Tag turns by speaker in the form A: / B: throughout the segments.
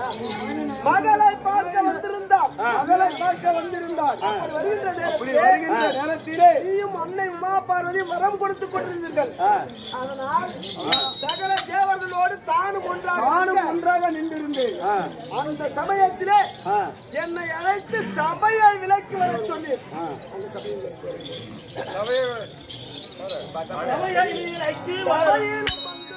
A: மகளை பார்க்க வந்திருந்தார்
B: மகளை பார்க்க வந்திருந்தார்
A: அப்படி வருகின்ற
B: அப்படி
A: நேரத்திலே
B: வருகின்ற நேரத்திலே
A: நீயும் அன்னை உமா பார்வதி வரம் கொடுத்துக் கொண்டிருந்தீர்கள் அதனால் சகல தேவர்களோடு தானும் ஒன்றாக
B: நானும்
A: இருக்க,
B: ஒன்றாக நின்றிருந்தேன்
A: அந்த சமயத்திலே என்னை அழைத்து சபையை விலக்கி வர சொன்னீர் அந்த சபையை விலக்கி வர. சபையில் வந்து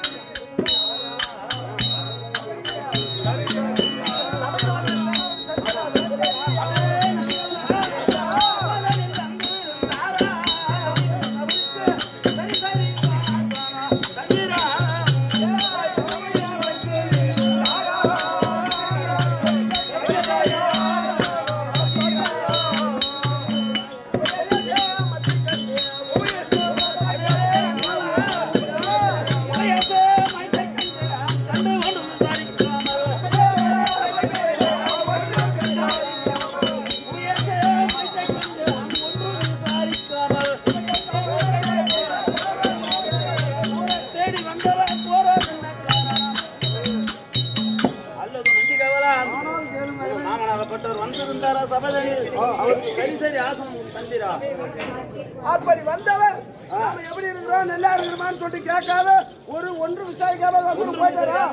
C: அல்லது நந்தி கவலா மாமனாகப்பட்டவர் வந்திருந்தாரா சபையில் அவருக்கு சரி சரி ஆசனம் தந்திரா
A: அப்படி வந்தவர் நாம எப்படி இருக்கிறோம் நல்லா இருக்கிறோமான்னு சொல்லிட்டு கேட்காத ஒரு ஒன்று விசாரிக்காம வந்து போயிட்டாரா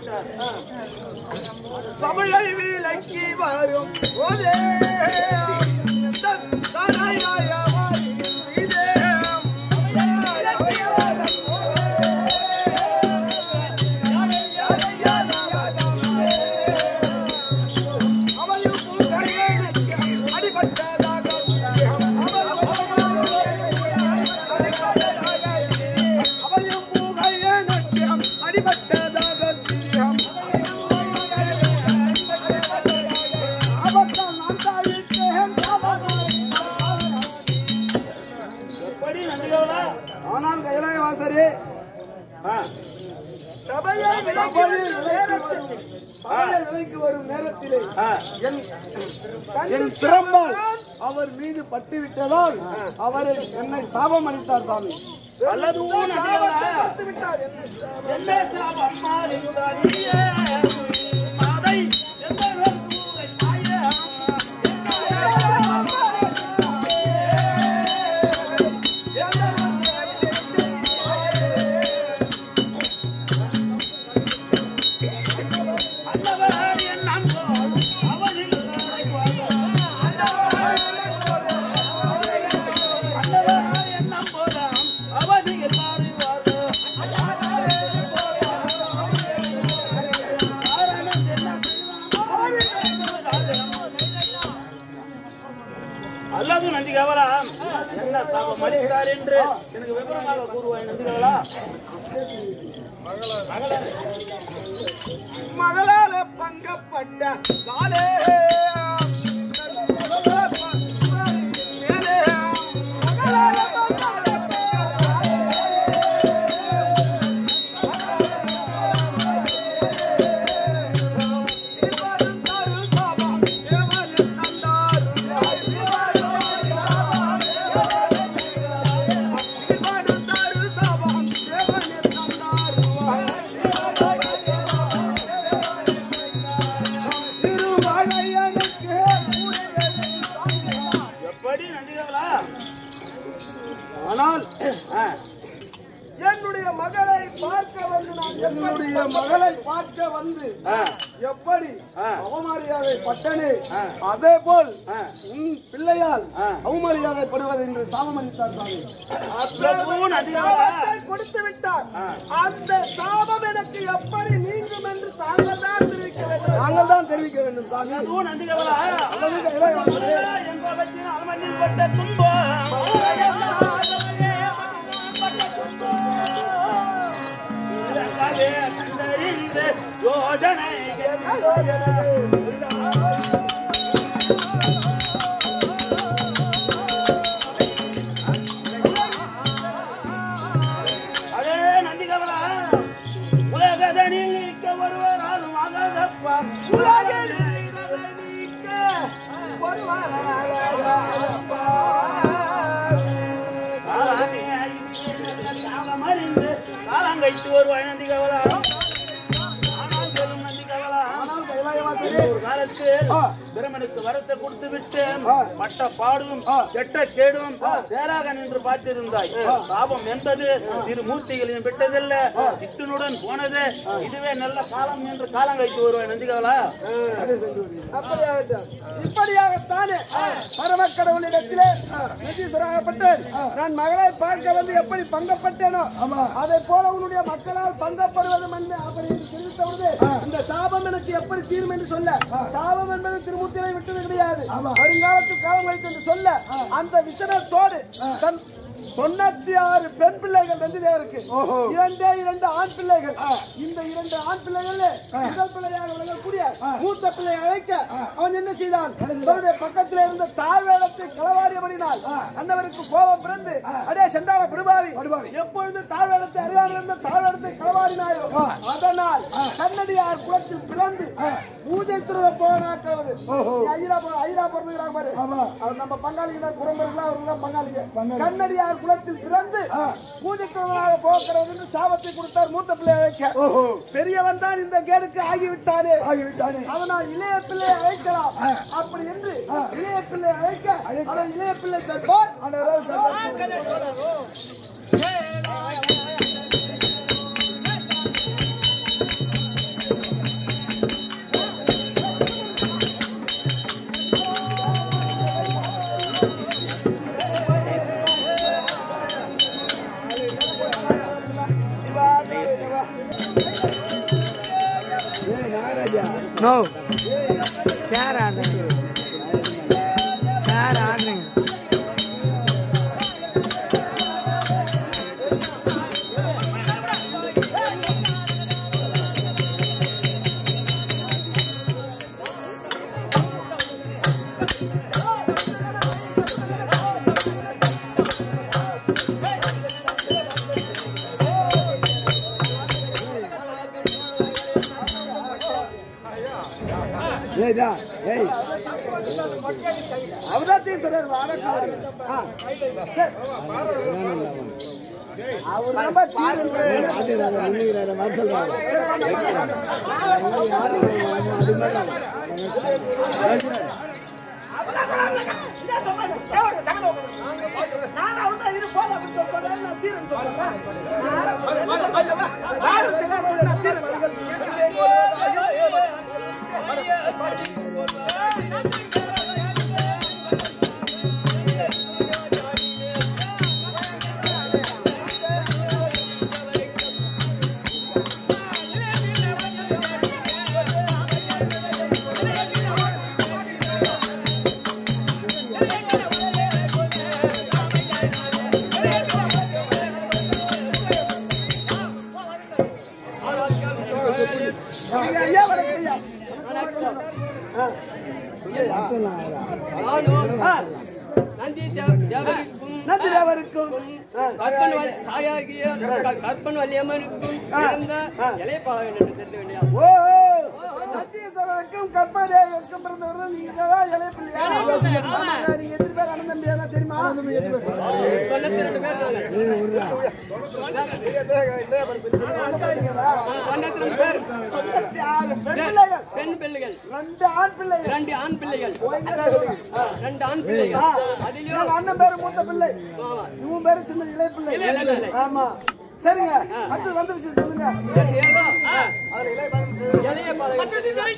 A: தமிழை விலக்கி வரும் போதே தன் தானாய வாரி இதே. அவளும் புகழேனுக்கு அடிபட்டதாக அவளும் புகழேனுக்கு அடிபட்டதாக சிரியம் அவத்தான் நான் தாயிட்டேன்
C: எப்படி நந்தி கவலா
B: ஆனால் கைலாயவாசரே
A: சபையை விலக்கி வரும் நேரத்தில்
B: சபையை விலைக்கு வரும் நேரத்திலே
C: ஆ.
B: என் என் பிரம்மால் அவர் மீது பட்டு விட்டதால் அவரை என்னை சாபம் அளித்தார் சாமி
C: அல்லது நந்தி
A: சாபத்தை
C: கவலா
A: கொடுத்து விட்டார் என்ன சாபம்?
C: என்ன சாபம் மாறிந்தாரியே மாதை எந்த ஊரை மாயே அன்னவர் என் அன்போ அவனில் அன்னவர் என் அன்போதாம் அவதியில் மாறுவாரோ அல்லது நந்தி கவலா என்ன சாபம் அளித்தார் என்று எனக்கு விவரமாக கூறுவாய் நந்தி கவலா
A: மகளால பங்கப்பட்ட காலே மேலே மகளால பங்கப்பட்ட
C: எப்படி நந்தி கவலா
B: ஆனால்
A: என்னுடைய மகளை பார்க்க வந்து நான்
B: என்னுடைய மகளை பார்க்க வந்து எப்படி
C: ஆ.
B: அவமரியாதை பட்டனே
C: ஆ.
B: அதே போல்
C: ஆ.
B: உன் பிள்ளையால்
C: ஆ.
B: அவமரியாதைப்படுவது என்று சாபம் அளித்தார் சாமி
C: அல்லது நந்தி கவலா
A: சாபத்தை கொடுத்து விட்டார் அந்த சாபம் எனக்கு எப்படி நீங்கும் என்று தாங்கள் தான் தெரிவிக்க வேண்டும்
B: நாங்கள் தான் தெரிவிக்க வேண்டும் சாமி
C: அல்லது நந்தி கவலா
B: அல்லது இளையவாசரே,
C: என்ற பற்றின அனுமதியில் பட்ட துன்பம் இறங்கவே கண்டறிந்து யோஜனை அதே நந்தி கவலா உலகதனில் நீக்க ஒருவராலும் அகதப்பா
A: உலகில் இதனை நீக்க ஒருவராகப்பா.
C: அறிந்து காலம் கழித்து வருவாய் நந்தி கவலா ஆனால் பெரும் நந்தி கவலா
B: ஆனால் கைலாயவாசரே,
C: ஒரு காலத்தில்
B: ஆ.
C: பிரமனுக்கு வரத்தை கொடுத்து விட்டு
B: ஆ.
C: பட்ட பாடும்
B: ஆ.
C: கெட்ட கேடும் நேராக நின்று பார்த்திருந்தாய் சாபம் என்பது இரு மூர்த்திகளையும் விட்டதில்ல சித்தனுடன் போனது இதுவே நல்ல காலம் என்று காலம் வைத்து வருவேன் நெஞ்சுகளா
A: அப்படியாகட்டும். இப்படியாகத்தானே பரமக்கடவுளிடத்திலே நிதீஸ்வராகப்பட்டேன் நான் மகளை பார்க்க வந்து எப்படி பங்கப்பட்டேனோ அதை போல உன்னுடைய மக்களால் பங்கப்படுவது மண்ணு அப்படி என்று தெரிவித்தவுடனே இந்த சாபம் எனக்கு எப்படி தீரும் என்று சொல்ல சாபம் என்பது திருமுத்திரை விட்டது கிடையாது வருங்காலத்தில் காலம் வைத்து என்று சொல்ல அந்த விசனத்தோடு தன் தொண்ணூத்தி ஆறு பெண் பிள்ளைகள் ரெண்டு தேவருக்கு இரண்டே இரண்டு ஆண் பிள்ளைகள் இந்த இரண்டு ஆண் பிள்ளைகள் முதல் பிள்ளையாக விளங்கக்கூடிய மூத்த பிள்ளையை அழைக்க அவன் என்ன செய்தான் தன்னுடைய பக்கத்தில் இருந்த தாழ்வேடத்தை களவாடியபடினால் அன்னவருக்கு கோபம் பிறந்து அடே சென்றான பிரபாவி எப்பொழுது தாழ்வேடத்தை அறியாமல் இருந்த தாழ்வேடத்தை களவாடினாயோ அதனால் கண்ணடியார் குலத்தில் பிறந்து பூஜை திருட போனாக்கிறது ஐரா ஐரா பிறந்துக்கிறாங்க பாரு அவர் நம்ம பங்காளிக்கு தான் குரம்பர்கள் அவருக்கு தான் பங்காளிங்க கண்ணடியார் குலத்தில் பிறந்து பூஜை திருடனாக போகிறது என்று சாபத்தை கொடுத்தார் மூத்த பிள்ளை அழைக்க பெரியவன் தான் இந்த கேடுக்கு ஆகிவிட்டானே
B: ஆகிவிட்டானே
A: அதனால் இளைய பிள்ளை அழைக்கலாம் அப்படி என்று இளைய பிள்ளை அழைக்க ஆனால் இளைய பிள்ளை தருவார்
D: நோ சேர் ஆடுங்க சேர் ஆடுங்க
B: ஏய்டா ஏய்
A: அவதாத்தையும் தொடர் வாரக்காரி அவர் நம்ம தீர்வு
B: ஆடுறாங்க முன்னுகிறார வாசல்றாங்க
A: நான் அவர்தான் இரு போல அப்படின்னு சொல்றேன் நான் தீரன் சொல்றேன் நான் தெரியாது நான் தீரன் ஐயா, ஐயா வணக்கம் ஐயா ஆ. நன்றி தேவருக்கும் ஆ.
E: கற்பன் வல்லியம்மனுக்கும் பிறந்த இலைப்பாளன் என்று தெரிந்து வேண்டியா
A: ஓ நந்தீஸ்வரருக்கும் கற்பதேவருக்கும் பிறந்தவர்கள் நீங்க தான் இளைய பிள்ளையா ஆமாங்க, நீங்க எத்தனை பேர் அண்ணன் தம்பியா தான் தெரியுமா
E: தொண்ணூத்தி ரெண்டு பேர் தொண்ணூத்தி ரெண்டு பேர்
A: தொண்ணூத்தி ஆறு பெண் பிள்ளைகள்
E: பெண் பிள்ளைகள்
A: ரெண்டு ஆண் பிள்ளைகள்
E: ரெண்டு ஆண் பிள்ளைகள்
A: ஆ.
E: ரெண்டு ஆண்
A: ஆ.
E: பிள்ளைகள் அதிலும்
A: எங்க அண்ணன் பேரு மூத்த பிள்ளை இவன் பேரு சின்ன இளைய பிள்ளை
E: இளைய பிள்ளை.
A: ஆமா சரிங்க அடுத்து வந்த விஷயம் சொல்லுங்க
E: ஏதோ, இளைய பாளையம்.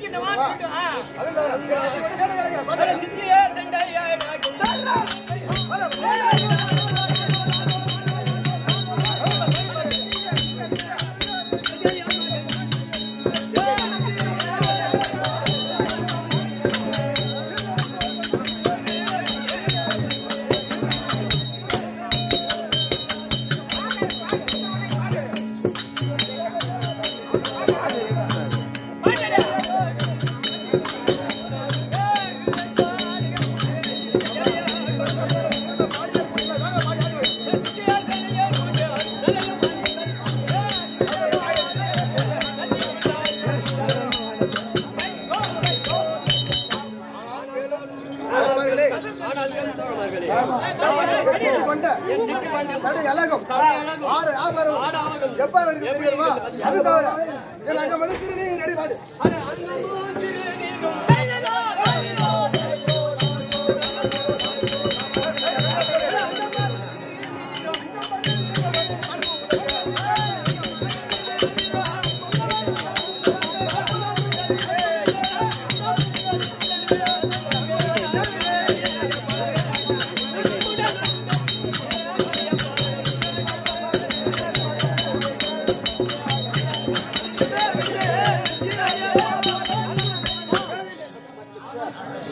E: ஆனால் வேறு தோழர்களே, என் சிட்டு பாண்டி
B: எல்லகம் ஆறு ஆபரம் எப்ப வரைக்கும் தெரியுமா அது தவிர அங்க வந்து திருநீர் அடிவாடு
E: அட அன்னமோ திருநீர்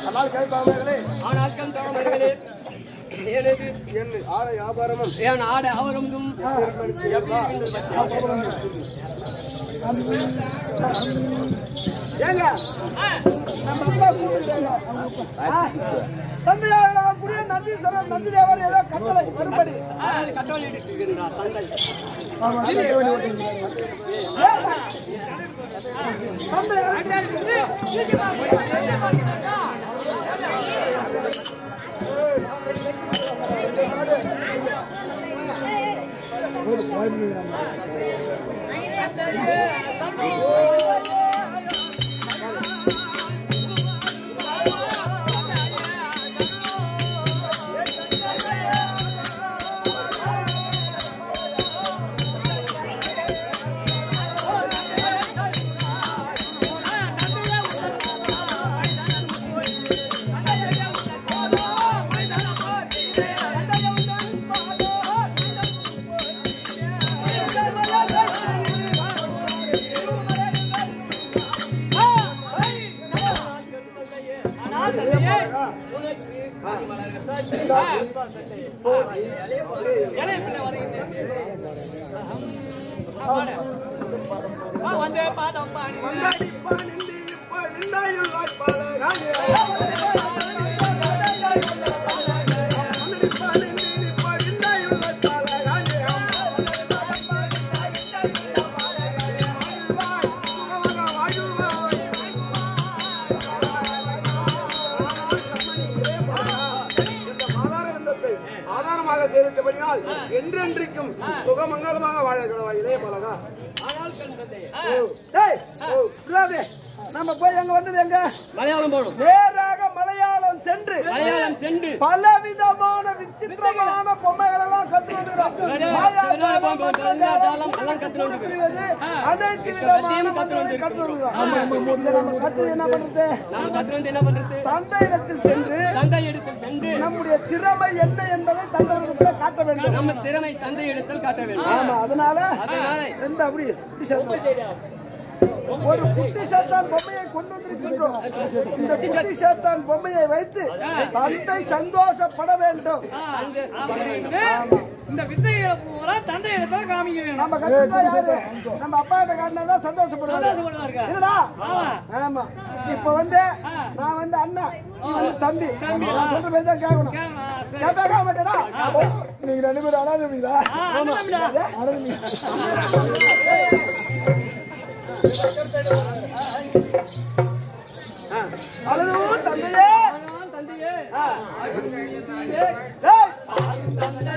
B: ஆனால் கேட்பாமலே
E: ஆனால் கண் தவறுகளே எனது
B: என் ஆட வியாபாரமும்
E: என் ஆடை அவரும்
A: ஏங்க நம்ம அப்பா கூப்பிடுறாங்க தந்தையாக கூடிய நந்தீஸ்வரன் நந்திதேவர் ஏதோ கட்டளை வரும்படி
E: கட்டளை இருக்கிறார் தந்தை
B: ஆதாரமாக சேர்த்தபடியால் என்றென்றைக்கும் சுகமங்கலமாக வாழ கடவாய் இதே பலகா
A: டேய் விடாதே நம்ம போய் அங்க வந்தது எங்க
E: மலையாளம் போடும்
A: நேராக மலையாளம் சென்று
E: மலையாளம் சென்று
A: பலவிதமான விசித்திரமான பொம்மைகள் எல்லாம் கத்து வந்துக்கிறோம் மாயாஜாலம், மந்திரஜாலம்,
E: எல்லாம் கத்து வந்து
A: புரியுது? அனைத்து விதமான மந்திரங்களையும் கத்து வந்துக்கிறோம். இதை நம்ம கத்து என்ன பண்றது
E: நாம் கத்து வந்து என்ன பண்றது
A: தந்தையிடத்தில் சென்று
E: தந்தை இடத்தில் சென்று
A: நம்முடைய திறமை என்ன என்பதை தந்தையிடத்தில் காட்ட வேண்டும்
E: நம்ம திறமை தந்தை இடத்தில் காட்ட வேண்டும்
A: ஆமா அதனால
E: அதனால
A: எந்த அப்படி குட்டி சாத்தான். ஒரு குட்டி சாத்தான் பொம்மையை கொண்டு வந்திருக்கின்றோம் இந்த குட்டி சாத்தான் பொம்மையை வைத்து தந்தை சந்தோஷப்பட வேண்டும்
F: இந்த வித்தைகளை பூரா தந்தை இடத்துல காமிக்க வேணும்
A: நம்ம கத்துக்கிட்டா யாரு நம்ம அப்பா கிட்ட காட்டினா சந்தோஷப்படுவாங்க
F: சந்தோஷப்படுவாங்க.
A: என்னடா
F: ஆமா.
A: ஆமா இப்ப வந்து நான் வந்து அண்ணா நீ வந்து தம்பி நான் சொல்ற மாதிரி தான் கேட்கணும்
F: ஆ, சரி.
A: கேட்பா கேட்க மாட்டேடா நீங்க ரெண்டு பேரும் அனாதமிங்களா அழுதும் தந்தையே
E: தந்தையே
A: ஏய்!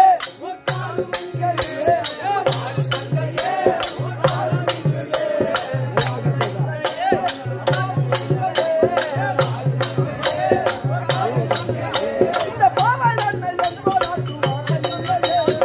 A: இந்த பாவை நன்மை என்பதால்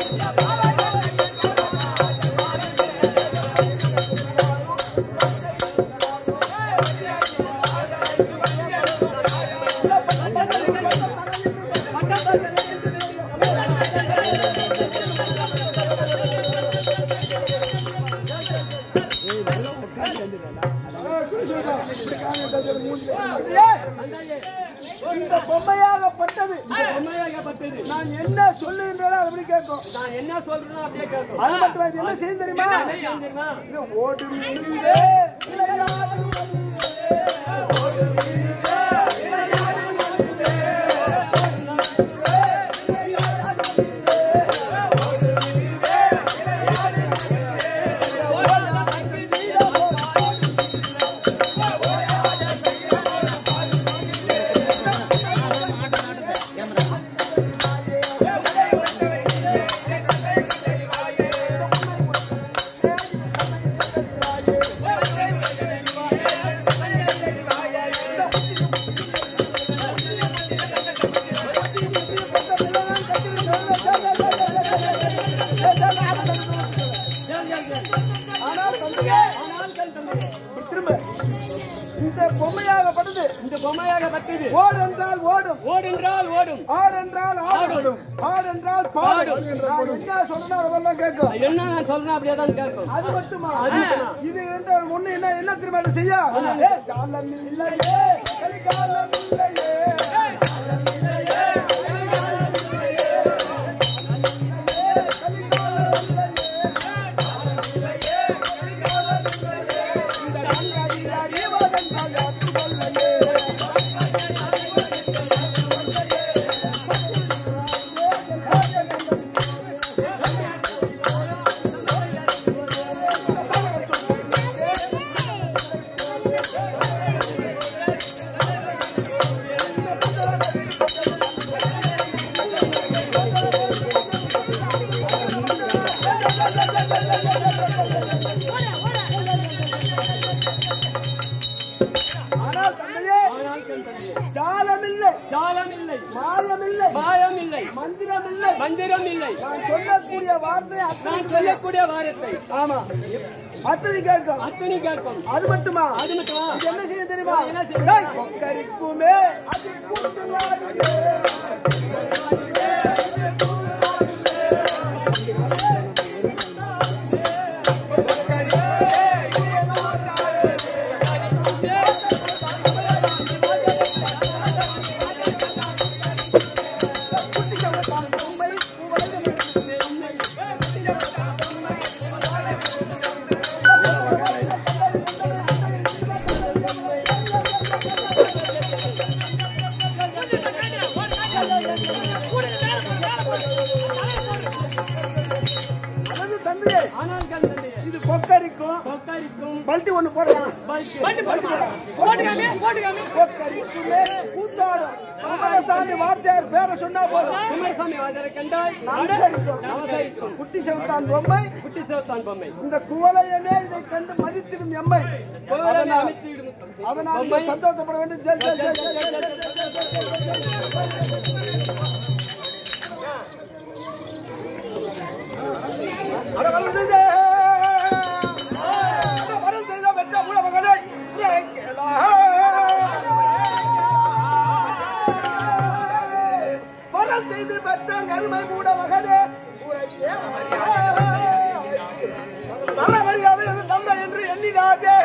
A: இந்த பொம்மையாகப்பட்டது
E: பொம்மையாகப்பட்டது
A: நான் என்ன சொல்லுகின்றனோ அது அப்படி கேட்கும்
E: நான் என்ன சொல்றேனோ அப்படியே கேட்கும்
A: அது மட்டும் இது என்ன செய்யும் தெரியுமா
E: ஏன் தெரியுமா
A: இது ஓடும் நீரே, விளையாடும் ஆனால் தந்தையே, திரும்ப இந்த பொம்மையாகப்பட்டது
E: இந்த பொம்மையாகப்பட்டது
A: ஓடு என்றால் ஓடும்
E: ஓடென்றால் ஓடும்
A: ஆடு என்றால் ஆடும் ஆடு என்றால் பாடும் நான் என்ன சொன்னா அதெல்லாம் கேட்கும்
E: என்ன நான் சொல்றேன் அப்படியே தான் கேட்கும்
A: அது மட்டுமா இது எந்த ஒண்ணு என்ன என்ன திரும்ப அதை செய்ய ஏ, ஜாலம் இல்லையே கலிகாலம் இல்லையே மாயம் இல்லை
E: மாயம் இல்லை
A: மந்திரம் இல்லை
E: மந்திரம் இல்லை
A: நான் சொல்லக்கூடிய வார்த்தை அத்தனை
E: நான் சொல்லக்கூடிய வாரத்தை
A: ஆமா அத்தனை கேட்கும்
E: அத்தனை கேட்கும்
A: அது மட்டுமா
E: அது மட்டுமா
A: இது என்ன செய்ய தெரியுமா
E: என்ன செய்ய?
A: டேய், கொக்கரிக்குமே அது கூட்டுங்காடுமே. அதாவது தந்தையே
E: ஆனால் கண்டனே
A: இது கொக்கரிக்கும்
E: கொக்கரிக்கும்
A: பல்ட்டி ஒண்ணு போடலாம்
E: பல்கு
F: வண்டி போட்டு போட்டுக்காமி போட்டுக்காமி
A: கொக்கரிக்குமே கூத்தாடும் குமாரசாமி வாத்தியார் பேரை சொன்னா போதும்
E: குமாரசாமி வாதரை கண்டால்
A: நமஸ்கரிக்கும்.
E: நமஸ்கரிக்கும்.
A: குட்டி செவத்தான் பொம்மை
E: குட்டி சிவத்தான் பொம்மை
A: இந்த குவளையமே இதை கண்டு மதித்திடும் எம்மை
E: கோவிலை
A: அதனால்
E: அமைத்திடும்
A: அதனால்
E: பொம்மை.
A: நீங்கள் சந்தோஷப்பட வேண்டும் ஜெய் ஜெய் ஜெய் ஜெய் ஜெய் ஜெய் ஜெய் ஜெய் அட வரம் செய்த அட வரம் செய்த வெற்ற மூல மகனை கேளா. வரம் செய்து பெற்ற கருமை மூட மகனே உரை கேளவையா. வர மரியாதை அது தந்தை என்று எண்ணினாதே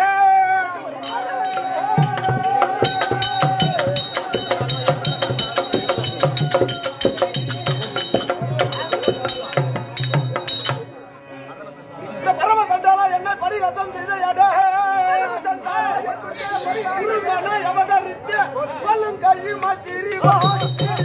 A: இந்த பரம சண்டாளா என்னை பரிகாசம் செய்த எடே. சண்டாளா என்னுடைய பரிகாசனை அவதரித்து கொல்லும் கழி மாற்றிடுவாய்.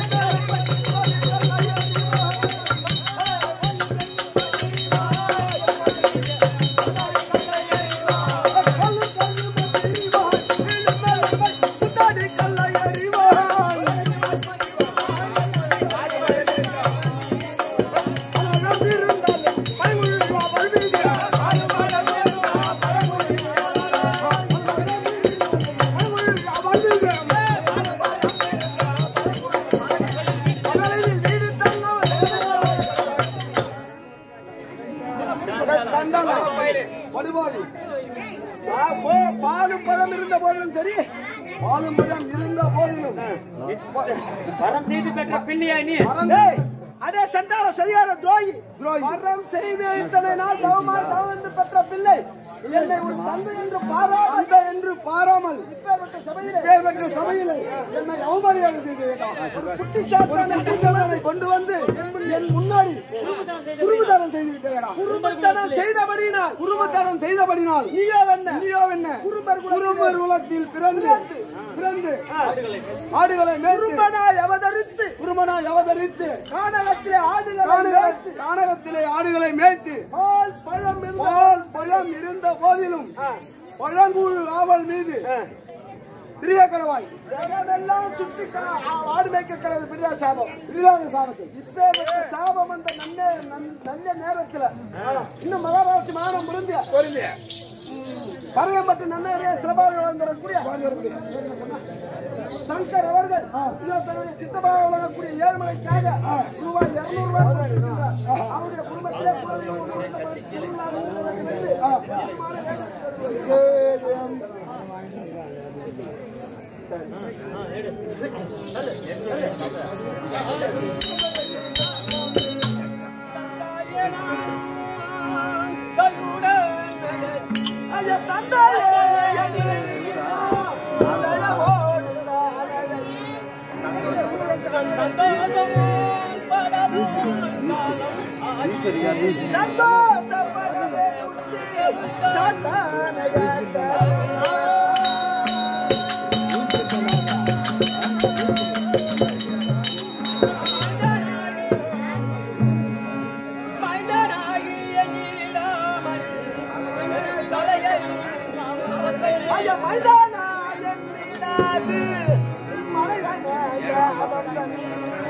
A: கொல்லும் கழி மாற்றிடுவாய். இழுமலை சுத்தாடி கல்லை எறிவாய். பாலும் பழம் இருந்த போதிலும் சரி பாலும் பழம் இருந்த போதிலும்
F: வரம் செய்து பெற்ற பிள்ளையா நீ
A: டேய், அடே சண்டாள சரியான துரோகி வரம் செய்து இத்தனை நாள் தவமாய் தவம் என்று பெற்ற பிள்ளை என்னை உன் தந்தை என்று பாராமல் என்று பாராமல் இப்பேற்பட்ட சபையிலே இப்பேற்பட்ட சபையிலே என்னை அவமரியாதை செய்து விட்டான். ஒரு குட்டிச்சாத்தான குட்டிச்சாத்தானை கொண்டு வந்து என் முன்னாடி குருபுதானம் செய்து விட்டேன் குருபத்தனம் செய்தபடினால் குருபத்தனம் செய்தபடினால் நீயோ என்ன நீயோ என்ன குருபர் குருபர் குலத்தில் பிறந்து பிறந்து ஆடுகளை குருமனாய் அவதரித்து குருமனாய் அவதரித்து கானகத்திலே ஆடுகளை கானகத்திலே ஆடுகளை மேய்த்து பால் பழம் பால் பழம் இருந்த போதிலும் பழங்கூழ் ஆவல் மீது பிரிய கடவாய் ஜெகமெல்லாம் சுற்றி கா- ஆடு மேய்க்க கடவுள் பிரியா சாபம் பிரியாத சாபத்தை இப்பேற்பட்ட சாபம் அந்த நல்ல நன்- நல்ல நேரத்துல இன்னும் மகாராஷ்டிர மாதம் முடிந்த பொருந்திய பரவம்பட்டு நன்னேறிய சிறப்பாக வளர்ந்தக்கூடிய சங்கர் அவர்கள் இதோ தன்னுடைய சித்தமாக வழங்கக்கூடிய ஏழ்மலைக்காக ரூபாய் இருநூறு ரூபாய் கொடுத்திருக்கிறார். அவருடைய குடும்பத்திலே குழந்தைகள் ஒன்று இருந்தபடி திருவிழாவை நிறைவேற்றி ஐயா தந்தாயே என்னை தந்தையோடு தானடை. சந்தோஷப்படவே உண்டு சாத்தானையாட்ட. ஐயா மைதானா என்னிடாது மலைதான சாபம் தந்து.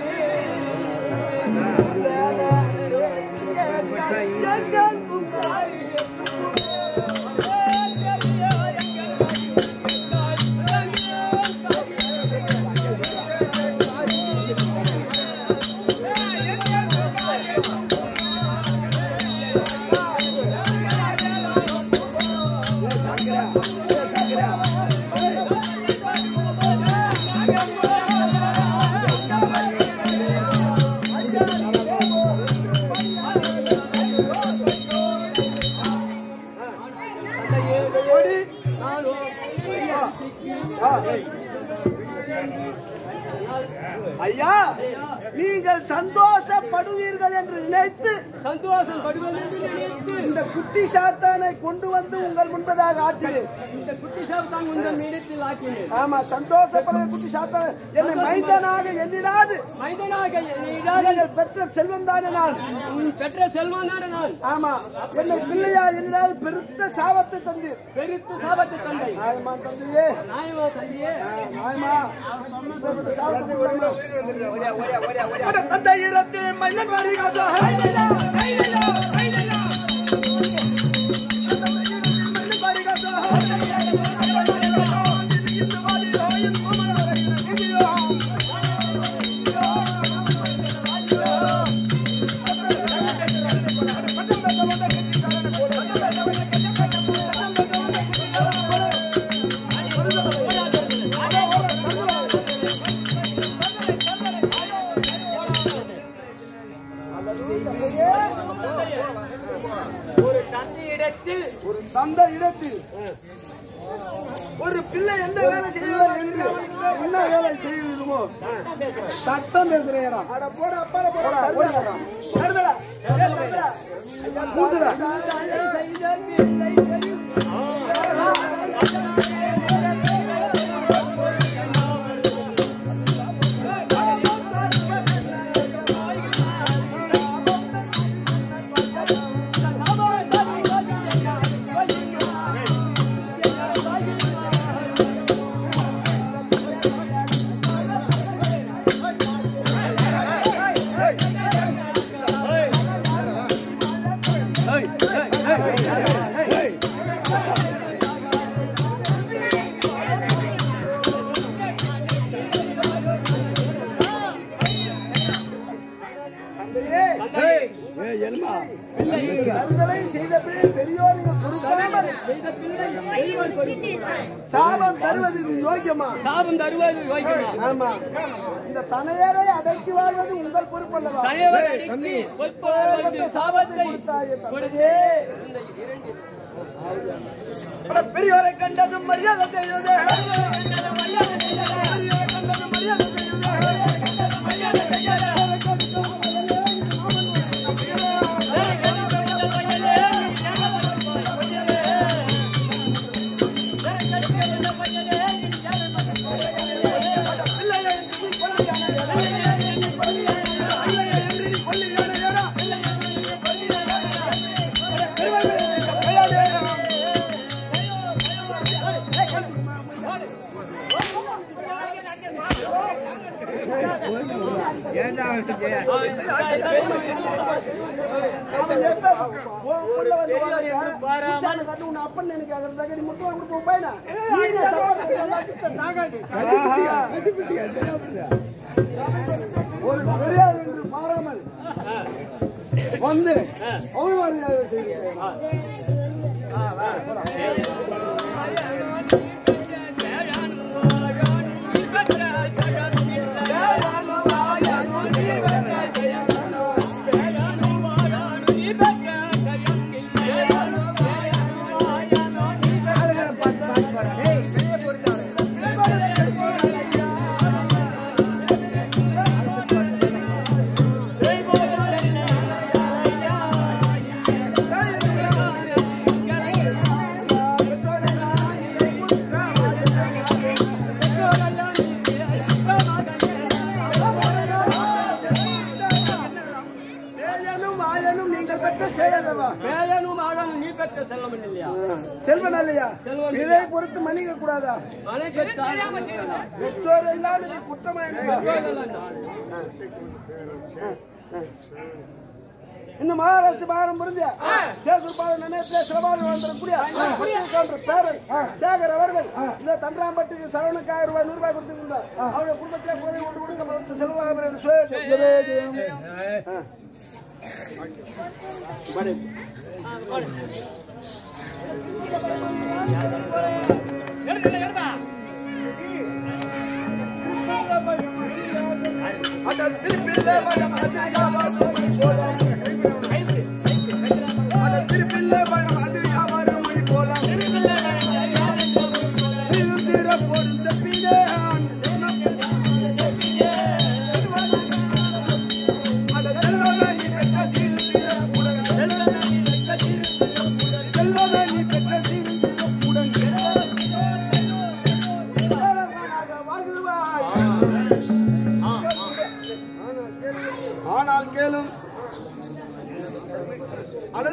A: எங்கள் புகாரி ஐயா நீங்கள் சந்தோஷப்படுவீர்கள் என்று நினைத்து
E: சந்தோஷம் படுவது என்று நினைத்து
A: இந்த குட்டி சாத்தானை கொண்டு வந்து உங்கள் முன்பதாக ஆற்றினேன்
E: இந்த குட்டி சாப்பிட்டாங்க உங்கள் மீனத்தில் ஆக்கினேன்
A: ஆமா சந்தோஷப்படுற குட்டி சாத்தான் என்னை மைந்தனாக எண்ணிடாது
E: மைதனாக நீடாக
A: நீங்கள் பெற்ற செல்வம் தானே நான்
E: உன் பெற்ற செல்வனான நான்
A: ஆமா என்னை பிள்ளையா எண்ணிடாது பெருத்த சாபத்தை தந்தீர்
E: பெருத்து சாபத்தை தந்தை
A: நாயமா தந்தையே
E: நாயமா தந்தையே
A: நாயமா இப்பேற்பட்ட சாபத்தை தந்தாங்க. அட தந்தை இரத்தில் மன்னன் வருகிறதோ
F: ஒரு தந்தையிடத்தில்
A: ஒரு தந்தை இடத்தில் ஒரு பிள்ளை எந்த வேலை செய்யலாம் என்று என்ன வேலை செய்யணுமோ சட்டம் பேசுறேடா அட போட அப்பால போட தருதடா தருதடா கூசுடா தருதலை செய்த பிள்ளை பெரியோர்கள் பொறுக்காமல் சாபம் தருவது இது யோக்கியமா
E: சாபம் தருவது யோகியமா
A: ஆமா இந்த தனையரை அடக்கி வாழ்வது உங்கள் பொறுப்பல்லவா
E: தலைவர் அடக்கி பொறுப்பவர் சாபத்தை
A: கொடுத்தாயே தந்தை.
E: கொடுத்தே
A: அட பெரியோரை கண்டதும் மரியாதை செய்வது பெரியோரை கண்டதும் மரியாதை செய்வது அவன் எப்ப உன் உள்ள வந்து உட்கார்ந்தா, குச்சால கட்டு உன்னை அப்பன்னு நினைக்காத, தகடி முட்டுவா கொடுப்போம் பையனா. நீ என்ன சாப்பாடு எல்லாத்துக்கும் தாங்காது. ஒரு மரியாதை என்று மாறாமல் வந்து அவமரியாதை செய்கிறேன் ஏயனும் ஆயனும் நீங்கள் பெற்ற செயலவா
E: பேயனும் ஆழனும் நீ பெற்ற செல்வம் இல்லையா
A: செல்வன் அல்லையா
E: செல்வன்
A: பிழை பொறுத்து மன்னிக்க கூடாதா
E: மனை பெற்றால்
A: பெற்றோர் எல்லாம் இது குற்றமா இல்லையா? இந்த மகாராஷ்டிர பாரம் புரிஞ்ச தேசூர் நினைத்த சிவபாலம் வந்திருக்கூடிய போன்ற பேரன் சேகர் அவர்கள் இந்த தன்றாம்பட்டுக்கு சரவணுக்கு ஆயிரம் ரூபாய் நூறு ரூபாய் கொடுத்திருந்தார் அவருடைய குடும்பத்திலே போதை கொண்டு கூட நம்ம வந்து செல்வராமர் என்று சொல்லி
F: எடுக்கல எடுப்பா
A: போல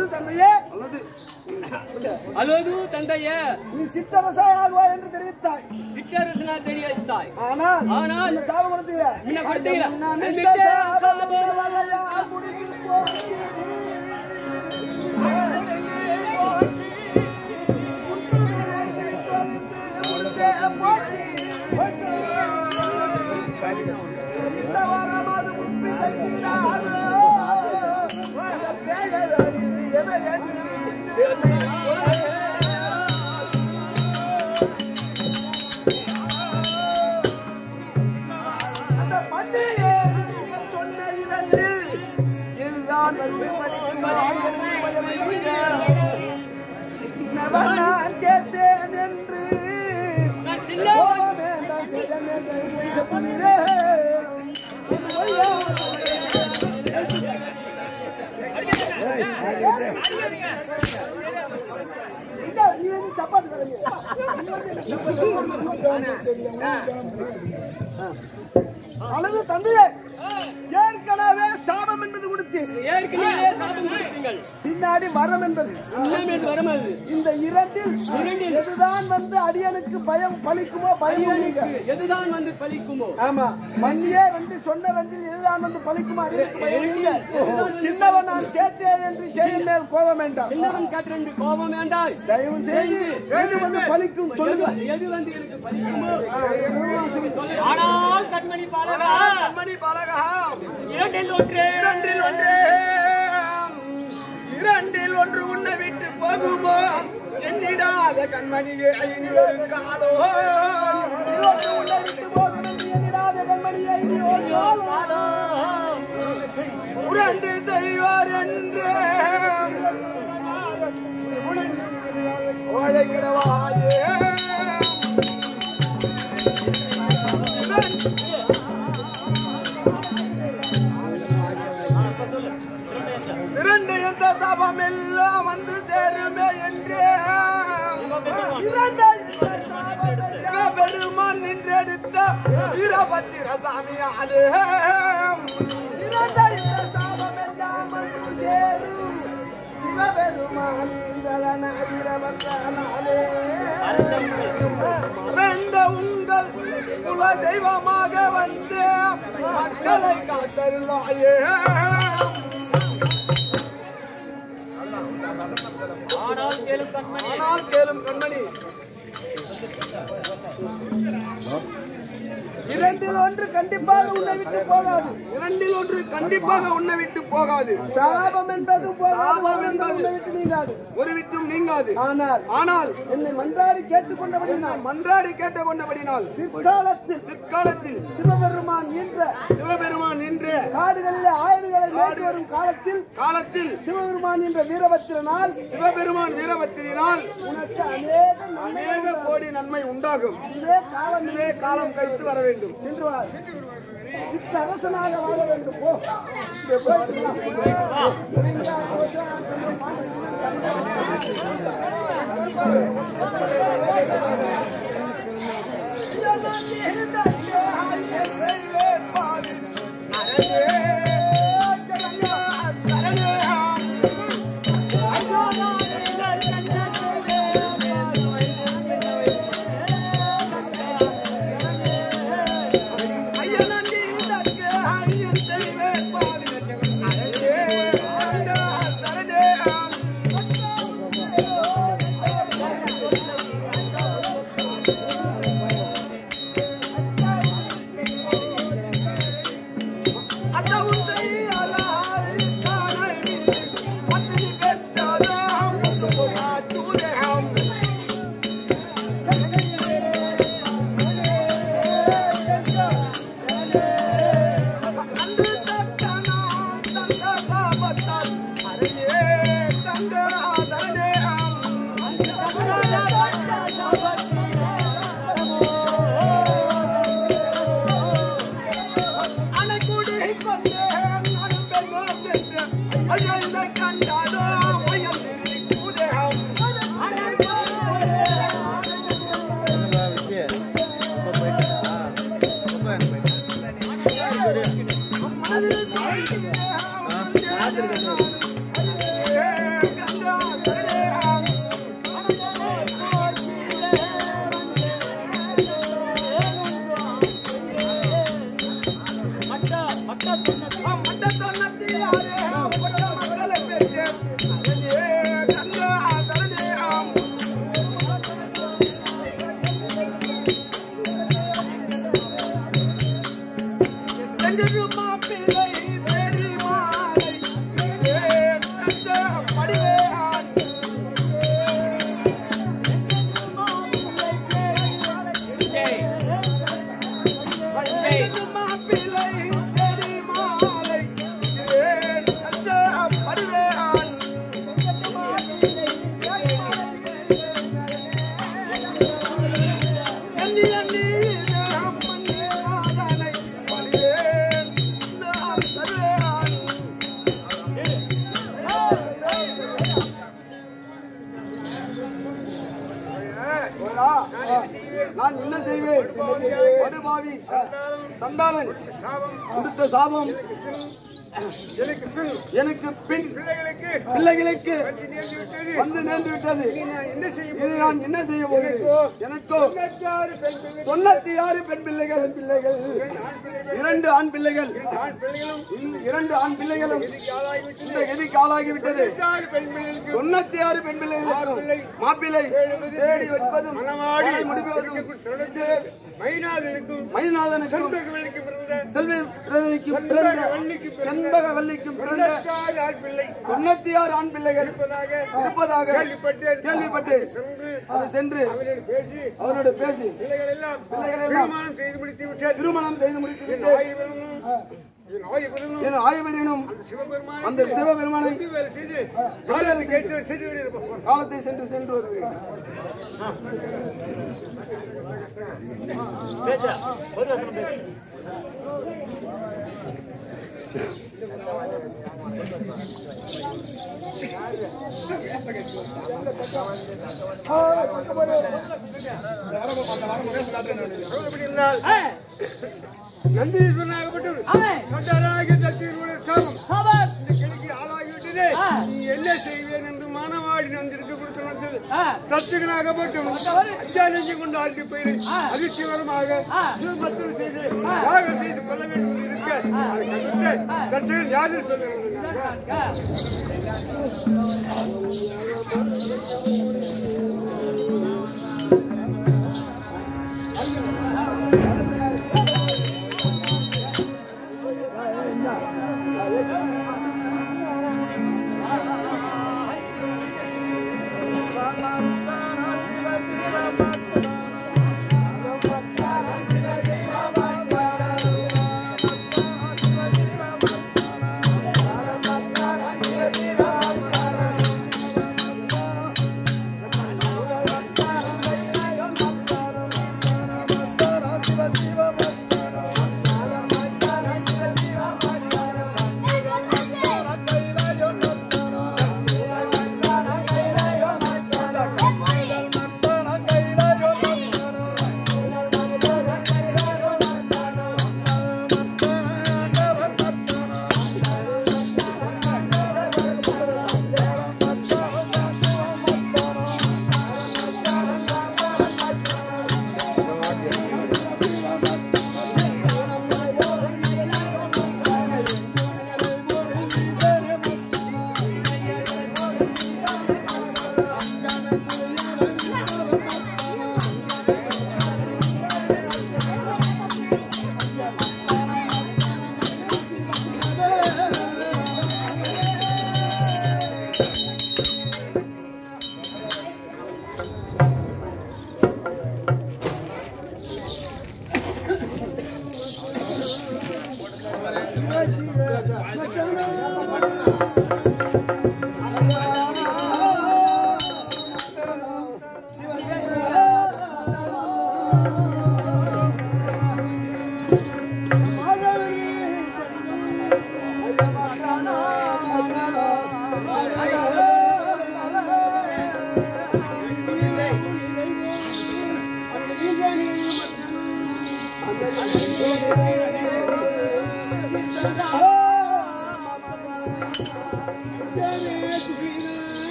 A: அல்லது தந்தையே
B: அல்லது
E: அலோது தந்தையே
A: நீ சித்தரசாய் ஆகுவாய் என்று தெரிவித்தாய்
E: சிற்றரசனா தெரிவித்தாய்
A: ஆனால்
E: ஆனால்
A: இந்த சாபம் கொடுத்தீங்க
E: முன்ன கொடுத்தீங்க.
A: நான்
E: நான்
A: விட்ட
E: விட்ட
A: சாபம்
E: சாபம்
A: வலையால் முடிந்து போச்சு. இந்த வாரமாவது உண்மை சக்திடாதோ. அந்த பேயதடி எதை எண்ணி என்னை அந்த பண்டிகை நீங்கள் சொன்ன இரண்டில் இதுதான் வந்து சின்னவன் நான் கேட்டேன் என்று கோபமே தான் செய்தமே தான் செப்புகிறே. இதோ, நீ வந்து சப்பாத்தி கடைங்க. அல்லது தந்தையே ஏற்கனவே சாபம் என்பது கொடுத்தீர்
E: ஏற்கனவே சாபம் கொடுத்தீங்கள்
A: பின்னாடி வரம் என்பது
E: இனிமேல் வரமது
A: இந்த இரண்டில் எதுதான் வந்து அடியனுக்கு பயம் பலிக்குமோ பயம் நீங்க
E: எதுதான் வந்து பலிக்குமோ
A: ஆமா மண்ணியே ரெண்டு சொன்ன ரெண்டில் எதுதான் வந்து பலிக்குமோ அடியனுக்கு பயம் நீங்க சின்னவன் நான் கேட்டேன் என்று செய்யும் மேல் கோபம் வேண்டாம்
E: சின்னவன் கேட்டு கோபம் வேண்டாய்
A: தயவு செய்து எது வந்து பலிக்கும் சொல்லுங்க
E: எது வந்து எனக்கு பலிக்குமோ
F: ஆனால் கண்மணி பாலகா
B: கண்மணி பாலகா
F: இரண்டில் ஒன்று
B: இரண்டில் ஒன்று இரண்டில் ஒன்று உன்னை விட்டு போகுமோ என்னிடாத கண்மணியே இனி ஒரு காலோ
A: இருபத்தி உன்னை விட்டு போகும் என்று எண்ணிடாத கண்மணியை நீ ஒரு காலம்
B: உரண்டு செய்வார் என்று ஓழைக்கிடவாயே திரண்டு எந்த சபம் எல்லாம் வந்து சேருமே என்று பெருமான் நின்றெடுத்த வீரபத்திர சாமியாலே மறந்த உங்கள் குல தெய்வமாக வந்து மக்களை காத்தருளாயே
F: ஆனால் கேளும் கண்மணி
B: ஆனால் கேளும் கண்மணி
A: இரண்டில் ஒன்று கண்டிப்பாக உன்னை விட்டு போகாது
B: இரண்டில் ஒன்று கண்டிப்பாக உன்னை விட்டு போகாது
A: சாபம் என்பதும் போகாது
B: சாபம்
A: வரம் என்பதும்
B: என்பது-
A: உன்னை விட்டு நீங்காது
B: ஒரு விட்டும் நீங்காது
A: ஆனால்
B: ஆனால்
A: என்னை மன்றாடி கேட்டுக்கொண்டபடி நான்
B: மன்றாடி கேட்டுக்கொண்டபடினால்
A: பிற்காலத்தில்
B: பிற்காலத்தில்
A: சிவபெருமான் என்ற
B: சிவபெருமான் நின்று
A: காடுகளில் ஆயுதங்களை மேய்த்து வரும் காலத்தில்
B: காலத்தில்
A: சிவபெருமான் என்ற வீரபத்திரனால்
B: சிவபெருமான் வீரபத்திரினால்
A: உனக்கு அநேக நன்மை
B: அநேக கோடி நன்மை உண்டாகும்
A: இதுவே காலம்
B: இதுவே காலம் கழித்து வர வேண்டும்
A: சென்று வா சிற்றரசனாக வாழ வேண்டும் போ இங்கே போய்
B: அரணே சண்டாளன் கொடுத்த சாபம் எனக்கு பின் பிள்ளைகளுக்கு வந்து நேர்ந்து விட்டது இது நான் என்ன செய்ய போகிறேன் எனக்கோ தொண்ணூத்தி ஆறு பெண் பிள்ளைகள் என் பிள்ளைகள் இரண்டு ஆண் பிள்ளைகள் இந்த இரண்டு ஆண் பிள்ளைகளும் இந்த கதிக்கு ஆளாகி விட்டது தொண்ணூத்தி ஆறு பெண் பிள்ளைகள் மாப்பிள்ளை தேடி வைப்பதும் மனமாடி முடிவதும் மைநாதனுக்கும் செல்வி பிரதனைக்கும் பிறந்த செண்பக வள்ளிக்கும் பிறந்த தொண்ணூத்தி ஆறு ஆண் பிள்ளைகள் இருப்பதாக கேள்விப்பட்டேன் அதை சென்று அவரோட பேசி பிள்ளைகள் எல்லாம் திருமணம் செய்து முடித்து விட்டு என் ஆய்வரினும் அந்த சிவபெருமானை காலத்தை சென்று சென்று வருவேன்
C: பேச்சா ஒரு வசனம் பேசு.
A: நந்தீஸ்வரனாகப்பட்டவர்
F: அவன்
A: சட்டராக தத்தினுடைய சாபம்
F: அவன்
A: இந்த கிழக்கு ஆளாகிவிட்டதே
F: ஆ.
A: நீ என்ன செய்வேன் என்று மானவாடி நந்திருக்கு கொடுத்து வந்தது
F: ஆ.
A: தத்துகனாகப்பட்டவன் அஞ்சா நெஞ்சு கொண்டு ஆட்டி போயிரு
F: ஆ.
A: அதிர்ச்சிகரமாக
F: ஆ.
A: சிவபத்திரம் செய்து யாகம் செய்து கொள்ள வேண்டும் என்று இருக்க அதை கண்டுட்டு தச்சகன் யாரு சொல்லுங்க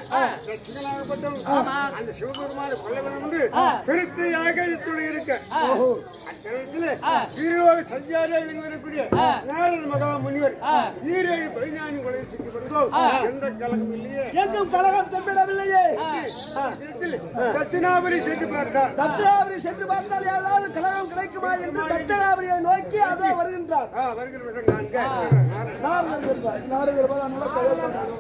B: ரட்சகனாகப்பட்டவன் அந்த சிவபெருமான கொல்ல வேண்டும் என்று பெருத்த யாகத்தோடு இருக்க அத்தருணத்திலே சீரோக சஞ்சாரியாக வரக்கூடிய நாரத மகா முனிவர் ஈரேழு பதினான்கு கொலை சுற்றி வருகிறோம் எந்த கலகம் இல்லையே
A: எங்கும் கலகம் தெம்பிடவில்லையே
B: இடத்தில் தட்சிணாபுரி சென்று பார்த்தார்
A: தட்சணாபுரி சென்று பார்த்தால் ஏதாவது கலகம் கிடைக்குமா என்று தட்சணாபுரியை நோக்கி அதோ வருகின்றார்
B: ஆ, வருகிற விதம் காண்க
A: நாரதர் இருப்பார். நாரதர் இருப்பார். அதனால கலகம் பண்ணாரு.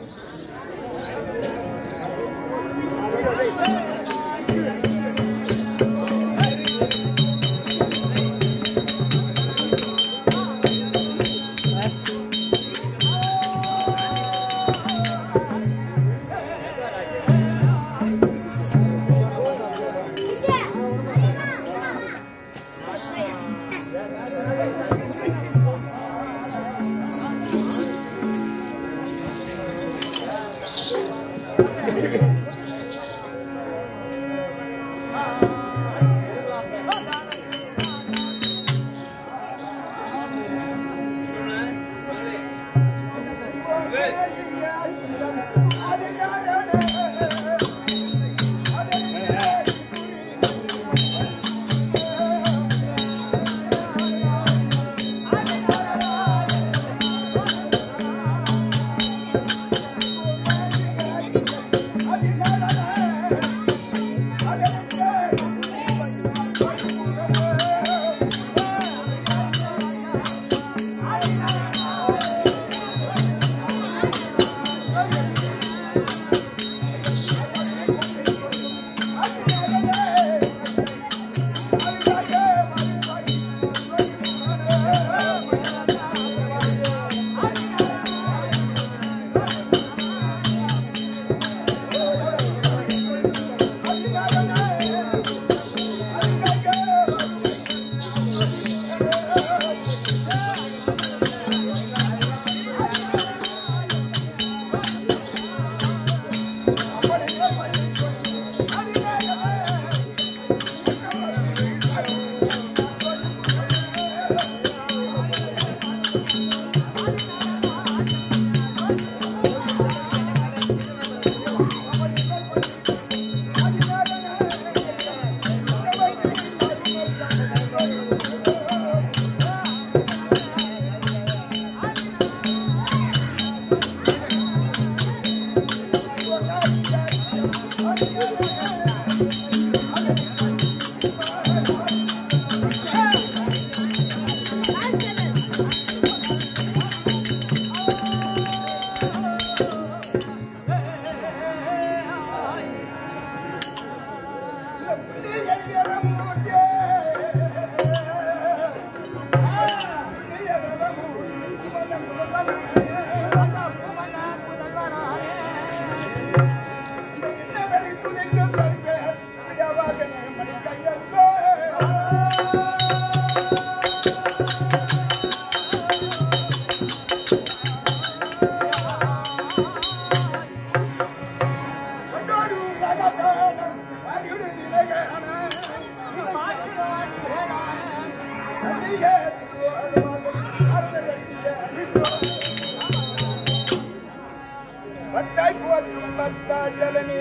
B: பத்தாய் போற்றும் பத்தாஜலனே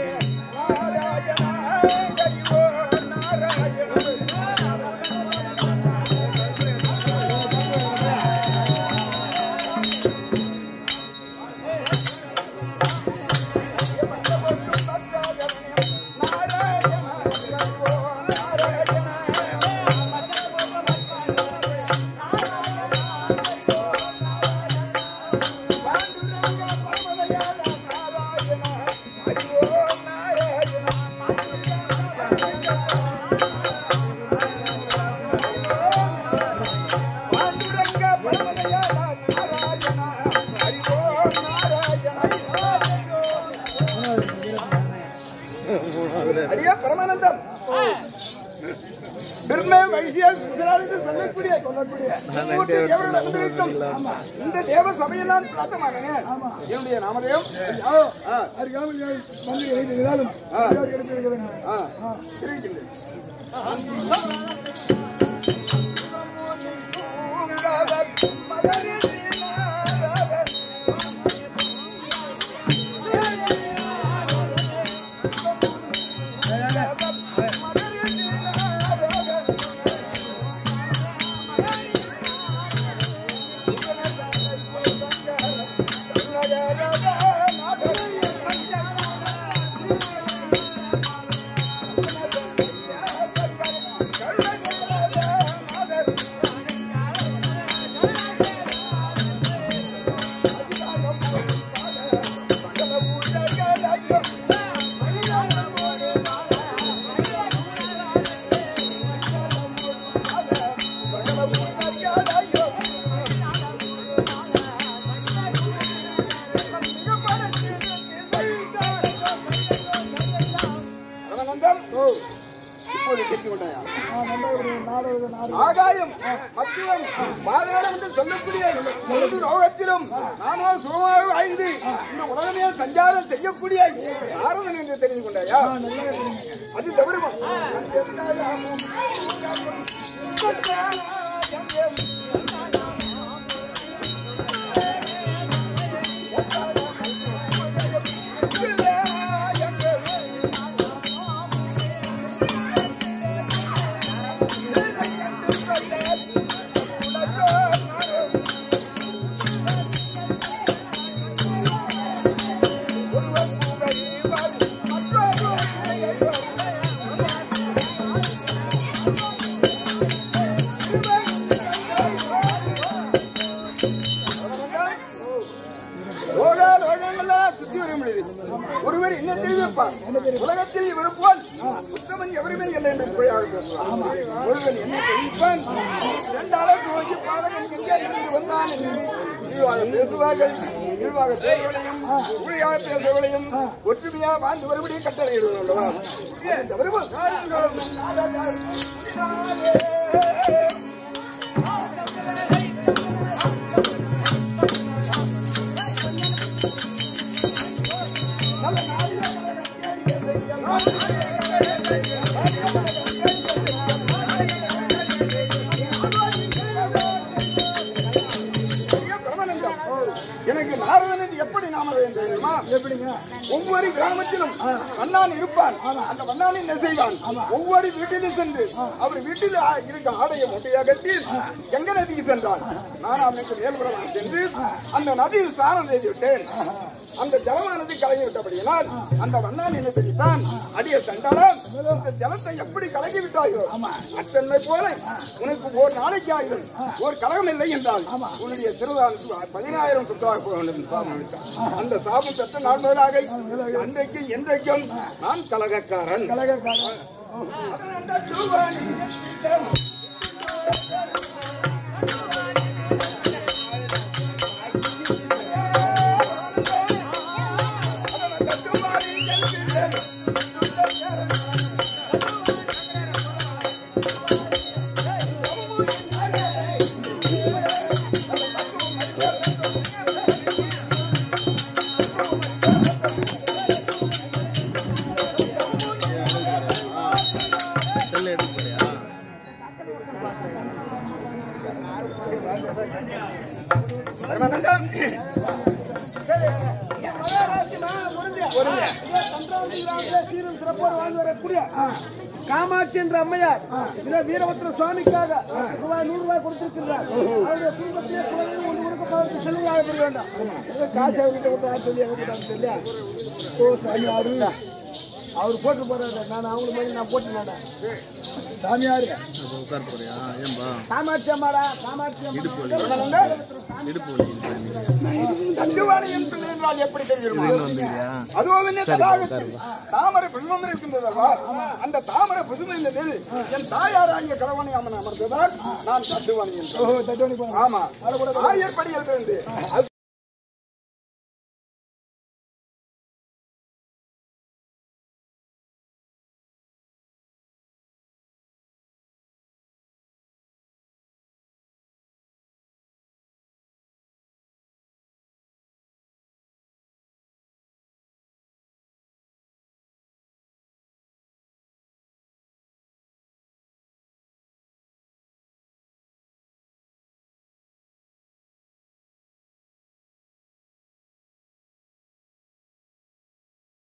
B: நாராயணா ஹரிவோ நாராயணா அடியா பரமானந்தம் பெருமை வைசியால் சுந்தராருக்கு சொல்லக்கூடிய சொல்லக்கூடிய மூன்று தேவர்கள் அனுபவிக்கும் இந்த தேவ சபையெல்லாம் பிரார்த்தமாக என்னுடைய நாமதேவம்
A: அருகாமல் வந்து எழுதினாலும் கிடைத்திருக்கிறேன்
B: தெரிவிக்கின்றேன்
A: ஆ
B: ஆகாயம் மத்தியம் பாதாளம் என்று சொல்லக்கூடிய மூன்று லோகத்திலும் நானோ சுகமாக வாழ்ந்து இந்த உலகமே சஞ்சாரம் செய்யக்கூடிய நாரதன் என்று தெரிந்து கொண்டாயா அது தவறுமா லோக லோகங்கள்லாம் சுத்தி வர முடியுது ஒருவர் என்ன தெரிவிப்பார் உலகத்தில் இவர் போல் உத்தமன் எவருமே இல்லை என்று பொய்யாக பேசுவார் ஒருவன் என்ன தெரிவிப்பான் இரண்டாவது நோக்கி பாதகன் எங்கே இருந்து வந்தான் என்று இழிவாக பேசுவார்கள் இழிவாக பேசுவதையும் உளியாக பேசுவதையும் ஒற்றுமையாக வாழ்ந்து வரும்படி கட்டளை இடுவதல்லவா இந்த வருவோம் பிரமணங்கம். எனக்கு நாரதன் என்று எப்படி நாம வேண்டும் தெரியுமா எப்படிங்க ஒவ்வொரு கிராமத்திலும் வண்ணான் இருப்பான் அந்த வண்ணான் என்ன செய்வான் ஒவ்வொரு வீட்டிலும் சென்று அவர் வீட்டில் ஆ- இருக்க ஆடையை மொட்டையாக கட்டி எங்க நதிக்கு சென்றான் நான் அவனுக்கு மேல்புறம் சென்று அந்த நதியில் ஸ்நானம் செய்து விட்டேன் அந்த ஜலமானது கலங்கி விட்டபடியினால் அந்த வண்ணான் என்ன தெரிவித்தான் அடிய தண்டாளம் இந்த ஜலத்தை எப்படி கலங்கி விட்டாயோ அத்தன்மை போல உனக்கு ஒரு நாளைக்கு ஆயிரம் ஒரு கலகம் இல்லை என்றால் உன்னுடைய திருவான் பதினாயிரம் சுத்தமாக போக வேண்டும் என்று சாபம் அளித்தான். அந்த சாபம் பெற்ற நாள் முதலாக அன்றைக்கு என்றைக்கும் நான் கலகக்காரன் கலகக்காரன் பரமானந்தம்.
A: சீரும் சிறப்போடு வாழ்ந்து வரக்கூடிய காமாட்சி என்ற அம்மையார் இதை வீரபத்திர சுவாமிக்காக ரூபாய் நூறு ரூபாய் கொடுத்திருக்கிறார் அவருடைய குடும்பத்திலே குழந்தை ஒன்று கொடுக்க போவதற்கு செலவாக பெற வேண்டாம் ஏதோ காசு அவர்கிட்ட கொடுத்தா சொல்லி எங்க கொடுத்தாங்க சொல்லியா ஓ சாமி அவரு அவர் போட்டு போறாரு நான் அவங்களுக்கு மாதிரி நான் போட்டு சாமியாரு காமாட்சி அம்மாடா காமாட்சி அம்மா
B: தண்டுவாளையம் பிள்ளை என்றால் எப்படி தெரியுமா அதுவும் என்ன தடாகத்தில் தாமரை புஷ்பம் இருக்கின்றதா அந்த தாமரை புஷ்பத்தில் என் தாயாராகிய கலவணி அம்மன் அமர்ந்ததால் நான் தண்டுவாணி என்றேன். ஆமா ஆயர் படியில் இருந்து அது